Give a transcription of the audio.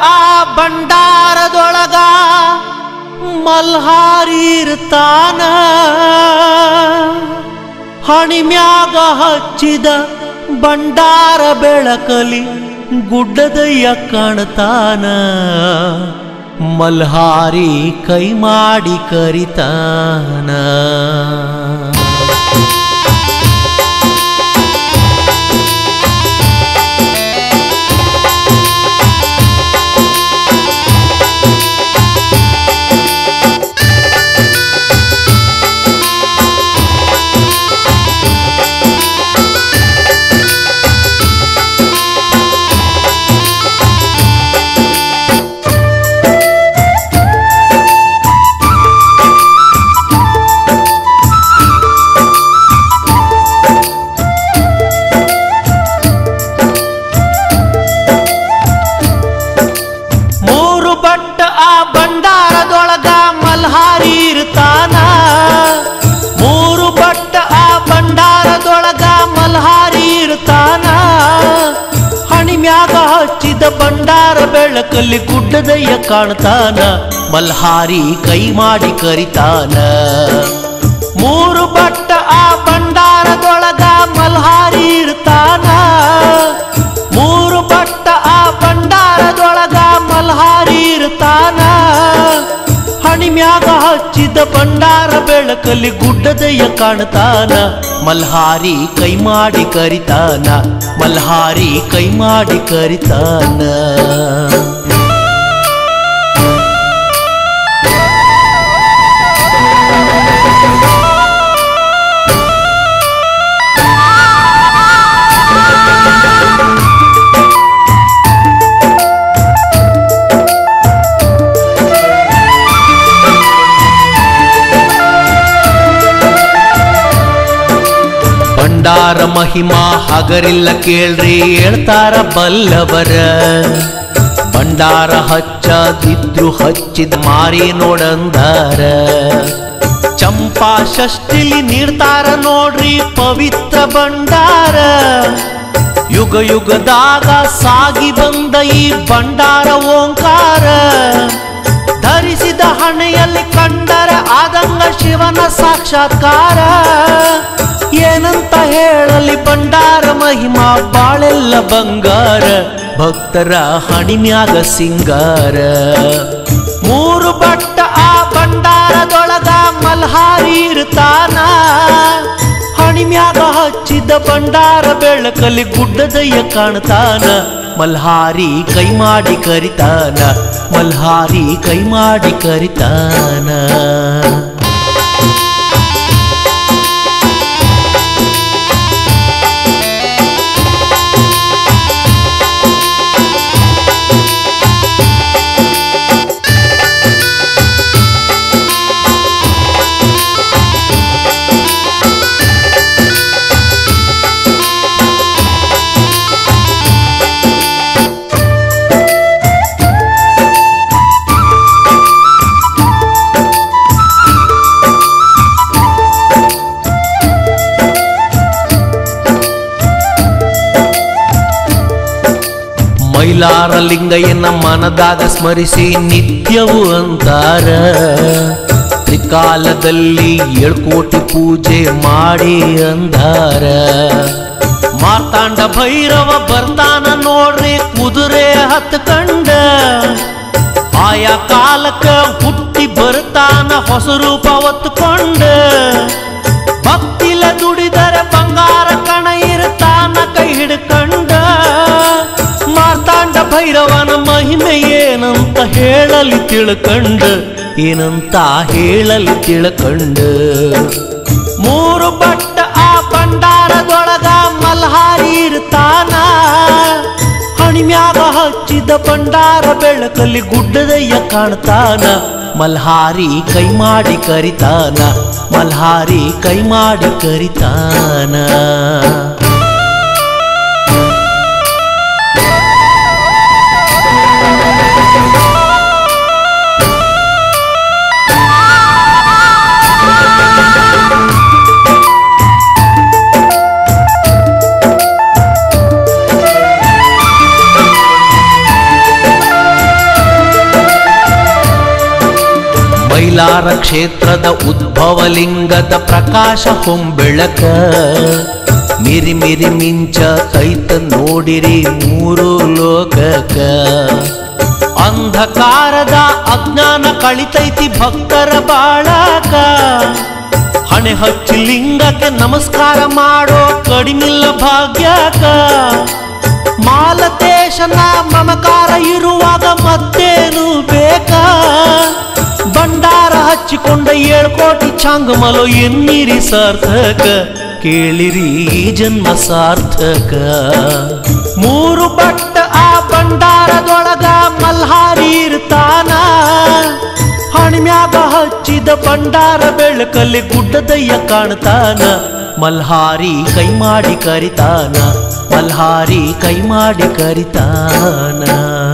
ಆ ಭಂಡಾರದೊಳಗ ಮಲ್ಹಾರಿ ಇರ್ತಾನ ಹಣಿಮ್ಯಾಗ ಹಚ್ಚಿದ ಭಂಡಾರ ಬೆಳಕಲಿ ಗುಡ್ಡದಯ್ಯ ಕಾಣ್ತಾನ ಮಲ್ಹಾರಿ ಕೈ ಮಾಡಿ ಕರಿತಾನ ಮೂರು ಬಟ್ಟ ಆ ಭಂಡಾರದೊಳಗ ಮಲ್ಹಾರಿ ಇರ್ತಾನ ಮೂರು ಬಟ್ಟ ಆ ಭಂಡಾರದೊಳಗ ಮಲ್ಹಾರಿ ಇರ್ತಾನ ಹಣಿಮ್ಯಾಗ ಹಚ್ಚಿದ ಭಂಡಾರ ಬೆಳಕಲ್ಲಿ ಗುಡ್ಡದಯ್ಯ ಕಾಣ್ತಾನ ಮಲ್ಹಾರಿ ಕೈ ಮಾಡಿ ಕರಿತಾನ ಮೂರು ಬಟ್ಟ ಆ ಭಂಡಾರದೊಳಗ ಮಲ್ಹಾರಿ ಇರ್ತಾನ ಮೂರು ಬಟ್ಟ ಆ ಭಂಡಾರದೊಳಗ ಮಲ್ಹಾರಿ ಇರ್ತಾನ ಹಣಿಮ್ಯಾಗ ಹಚ್ಚಿದ ಭಂಡಾರ ಬೆಳಕಲ್ಲಿ ಗುಡ್ಡದಯ್ಯ ಕಾಣ್ತಾನ ಮಲ್ಹಾರಿ ಕೈ ಮಾಡಿ ಕರಿತಾನ ಮಲ್ಹಾರಿ ಕೈ ಮಾಡಿ ಕರಿತಾನ ಭಂಡಾರ ಮಹಿಮಾ ಹಗರಿಲ್ಲ ಕೇಳ್ರಿ ಹೇಳ್ತಾರ ಬಲ್ಲವರ ಭಂಡಾರ ಹಚ್ಚದಿದ್ರು ಹಚ್ಚಿದ ಮಾರಿ ನೋಡಂದಾರ ಚಂಪಾ ಷಷ್ಟಿಲಿ ನೀಡ್ತಾರ ನೋಡ್ರಿ ಪವಿತ್ರ ಭಂಡಾರ ಯುಗ ಯುಗದಾಗ ಸಾಗಿ ಬಂದ ಈ ಭಂಡಾರ ಓಂಕಾರ ಧರಿಸಿದ ಹಣೆಯಲ್ಲಿ ಕಂಡರ ಆದಂಗ ಶಿವನ ಸಾಕ್ಷಾತ್ಕಾರ ಏನಂತ ಹೇಳಲಿ ಭಂಡಾರ ಮಹಿಮಾ ಬಾಳೆಲ್ಲ ಬಂಗಾರ ಭಕ್ತರ ಹಣಿಮ್ಯಾಗ ಸಿಂಗಾರ ಮೂರು ಬಟ್ಟ ಆ ಭಂಡಾರದೊಳಗ ಮಲ್ಹಾರಿ ಇರ್ತಾನ ಹಣಿಮ್ಯಾಗ ಹಚ್ಚಿದ ಭಂಡಾರ ಬೆಳಕಲ್ಲಿ ಗುಡ್ಡದಯ್ಯ ಕಾಣ್ತಾನ ಮಲ್ಹಾರಿ ಕೈ ಮಾಡಿ ಕರಿತಾನ ಮಲ್ಹಾರಿ ಕೈ ಮಾಡಿ ಕರಿತಾನ ಮೈಲಾರ ಲಿಂಗಯ್ಯನ ಮನದಾಗ ಸ್ಮರಿಸಿ ನಿತ್ಯವು ಅಂತಾರ ತ್ರಿಕಾಲದಲ್ಲಿ ಏಳ್ಕೋಟಿ ಪೂಜೆ ಮಾಡಿ ಅಂದಾರ ಮಾರ್ತಾಂಡ ಭೈರವ ಬರ್ತಾನ ನೋಡ್ರಿ ಕುದುರೆ ಹತ್ಕಂಡ ಆಯಾ ಕಾಲಕ್ಕ ಹುಟ್ಟಿ ಬರ್ತಾನ ಹೊಸ ರೂಪ ಹೊತ್ತುಕೊಂಡ ಭಕ್ತಿಲ ದುಡಿದರೆ ಬಂಗಾರ ಕಣ ಇರ್ತಾನ ಕೈ ಹಿಡ್ಕಂಡ ಮಾರ್ತಾಂಡ ಭೈರವನ ಮಹಿಮೆ ಏನಂತ ಹೇಳಲಿ ತಿಳ್ಕಂಡ ಏನಂತ ಹೇಳಲಿ ತಿಳ್ಕಂಡ ಮೂರು ಬಟ್ಟ ಆ ಭಂಡಾರದೊಳಗ ಮಲ್ಹಾರಿ ಇರ್ತಾನ ಹಣಿಮ್ಯಾಗ ಹಚ್ಚಿದ ಭಂಡಾರ ಬೆಳಕಲ್ಲಿ ಗುಡ್ಡದಯ್ಯ ಕಾಣ್ತಾನ ಮಲ್ಹಾರಿ ಕೈ ಮಾಡಿ ಕರಿತಾನ ಮಲ್ಹಾರಿ ಕೈ ಮಾಡಿ ಕರಿತಾನ ಮೈಲಾರ ಕ್ಷೇತ್ರದ ಉದ್ಭವಲಿಂಗದ ಪ್ರಕಾಶ ಹೊಂಬೆಳಕ ಮಿರಿ ಮಿರಿ ಮಿಂಚ ತೈತ ನೋಡಿರಿ ಮೂರು ಲೋಕಕ ಅಂಧಕಾರದ ಅಜ್ಞಾನ ಕಳಿತೈತಿ ಭಕ್ತರ ಬಾಳಕ ಹಣೆ ಹಚ್ಚಿ ಲಿಂಗಕ್ಕೆ ನಮಸ್ಕಾರ ಮಾಡೋ ಕಡಿಮಿಲ್ಲ ಭಾಗ್ಯಕ ಮಾಲತೇಶನ ಮಮಕಾರ ಇರುವಾಗ ಮತ್ತೇನು ಬೇಕಾ ಭಂಡಾರ ಹಚ್ಚಿಕೊಂಡ ಏಳ್ಕೋಟಿ ಚಾಂಗಮಲೋ ಎನ್ನಿರಿ ಸಾರ್ಥಕ ಕೇಳಿರಿ ಈ ಜನ್ಮ ಸಾರ್ಥಕ ಮೂರು ಬಟ್ಟ ಆ ಭಂಡಾರದೊಳಗ ಮಲ್ಹಾರಿ ಇರ್ತಾನ ಹಣಿಮ್ಯಾಗ ಹಚ್ಚಿದ ಭಂಡಾರ ಬೆಳಕಲ್ಲಿ ಗುಡ್ಡದಯ್ಯ ಕಾಣ್ತಾನ ಮಲ್ಹಾರಿ ಕೈ ಮಾಡಿ ಕರಿತಾನ ಮಲ್ಹಾರಿ ಕೈ ಮಾಡಿ ಕರಿತಾನ